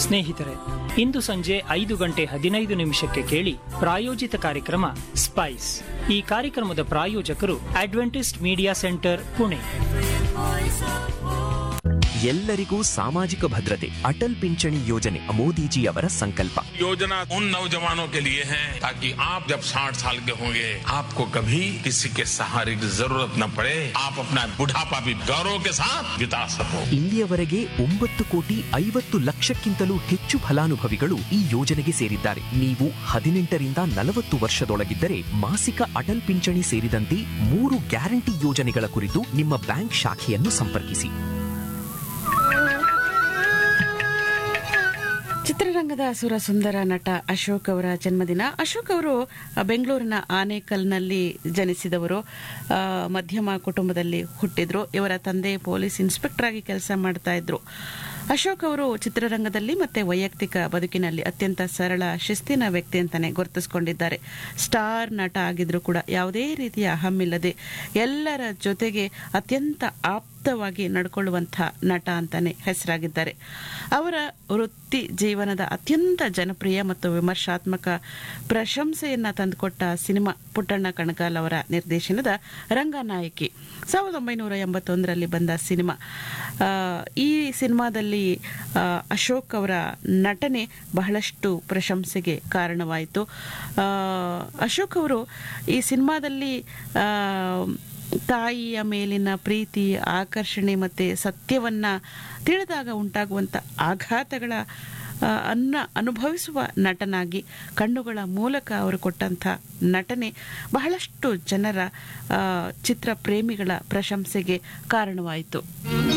ಸ್ನೇಹಿತರೆ ಇಂದು ಸಂಜೆ ಐದು ಗಂಟೆ ಹದಿನೈದು ನಿಮಿಷಕ್ಕೆ ಕೇಳಿ ಪ್ರಾಯೋಜಿತ ಕಾರ್ಯಕ್ರಮ ಸ್ಪೈಸ್ ಈ ಕಾರ್ಯಕ್ರಮದ ಪ್ರಾಯೋಜಕರು ಅಡ್ವೆಂಟಿಸ್ಟ್ ಮೀಡಿಯಾ ಸೆಂಟರ್ ಪುಣೆ ಎಲ್ಲರಿಗೂ ಸಾಮಾಜಿಕ ಭದ್ರತೆ ಅಟಲ್ ಪಿಂಚಣಿ ಯೋಜನೆ ಮೋದಿಜಿಯವರ ಸಂಕಲ್ಪ योजना उन नौजवानों के लिए है ताकि आप जब 60 साल के होंगे आपको कभी किसी के सहारे की जरूरत न पड़े आप अपना बुढ़ापा भी गौरव के साथ बिता सको ಇಲ್ಲಿಯವರೆಗೆ ಒಂಬತ್ತು ಕೋಟಿ ಐವತ್ತು ಲಕ್ಷಕ್ಕಿಂತಲೂ ಹೆಚ್ಚು ಫಲಾನುಭವಿಗಳು ಈ ಯೋಜನೆಗೆ ಸೇರಿದ್ದಾರೆ ನೀವು ಹದಿನೆಂಟರಿಂದ ನಲವತ್ತು ವರ್ಷದೊಳಗಿದ್ದರೆ ಮಾಸಿಕ ಅಟಲ್ ಪಿಂಚಣಿ ಸೇರಿದಂತೆ ಮೂರು ಗ್ಯಾರಂಟಿ ಯೋಜನೆಗಳ ಕುರಿತು ನಿಮ್ಮ ಬ್ಯಾಂಕ್ ಶಾಖೆಯನ್ನು ಸಂಪರ್ಕಿಸಿ ಚಿತ್ರರಂಗದ ಸುರ ಸುಂದರ ನಟ ಅಶೋಕ್ ಅವರ ಜನ್ಮದಿನ ಅಶೋಕ್ ಅವರು ಆ, ಬೆಂಗಳೂರಿನ ಆನೇಕಲ್ನಲ್ಲಿ ಜನಿಸಿದವರು ಆ, ಮಧ್ಯಮ ಕುಟುಂಬದಲ್ಲಿ ಹುಟ್ಟಿದ್ರು ಇವರ ತಂದೆ ಪೊಲೀಸ್ ಇನ್ಸ್ಪೆಕ್ಟರ್ ಆಗಿ ಕೆಲಸ ಮಾಡ್ತಾ ಇದ್ರು ಅಶೋಕ್ ಅವರು ಚಿತ್ರರಂಗದಲ್ಲಿ ಮತ್ತೆ ವೈಯಕ್ತಿಕ ಬದುಕಿನಲ್ಲಿ ಅತ್ಯಂತ ಸರಳ ಶಿಸ್ತಿನ ವ್ಯಕ್ತಿ ಅಂತಾನೆ ಗುರುತಿಸಿಕೊಂಡಿದ್ದಾರೆ ಸ್ಟಾರ್ ನಟ ಆಗಿದ್ರು ಕೂಡ ಯಾವುದೇ ರೀತಿಯ ಅಹಮ್ಮಿಲ್ಲದೆ ಎಲ್ಲರ ಜೊತೆಗೆ ಅತ್ಯಂತ ಆಪ್ತವಾಗಿ ನಡ್ಕೊಳ್ಳುವಂಥ ನಟ ಅಂತಾನೆ ಹೆಸರಾಗಿದ್ದಾರೆ ಅವರ ವೃತ್ತಿ ಜೀವನದ ಅತ್ಯಂತ ಜನಪ್ರಿಯ ಮತ್ತು ವಿಮರ್ಶಾತ್ಮಕ ಪ್ರಶಂಸೆಯನ್ನ ತಂದುಕೊಟ್ಟ ಸಿನಿಮಾ ಪುಟ್ಟಣ್ಣ ಕಣಗಾಲ್ ಅವರ ನಿರ್ದೇಶನದ ರಂಗನಾಯಕಿ ಸಾವಿರದ ಒಂಬೈನೂರ ಎಂಬತ್ತೊಂದರಲ್ಲಿ ಬಂದ ಸಿನಿಮಾ ಆ, ಈ ಸಿನಿಮಾದಲ್ಲಿ ಆ, ಅಶೋಕ್ ಅವರ ನಟನೆ ಬಹಳಷ್ಟು ಪ್ರಶಂಸೆಗೆ ಕಾರಣವಾಯಿತು ಆ, ಅಶೋಕ್ ಅವರು ಈ ಸಿನಿಮಾದಲ್ಲಿ ಆ, ತಾಯಿಯ ಮೇಲಿನ ಪ್ರೀತಿ ಆಕರ್ಷಣೆ ಮತ್ತೆ ಸತ್ಯವನ್ನ ತಿಳಿದಾಗ ಉಂಟಾಗುವಂಥ ಆಘಾತಗಳ ಆ, ಅನ್ನ ಅನುಭವಿಸುವ ನಟನಾಗಿ ಕಣ್ಣುಗಳ ಮೂಲಕ ಅವರು ಕೊಟ್ಟಂಥ ನಟನೆ ಬಹಳಷ್ಟು ಜನರ ಆ, ಚಿತ್ರ ಪ್ರೇಮಿಗಳ ಪ್ರಶಂಸೆಗೆ ಕಾರಣವಾಯಿತು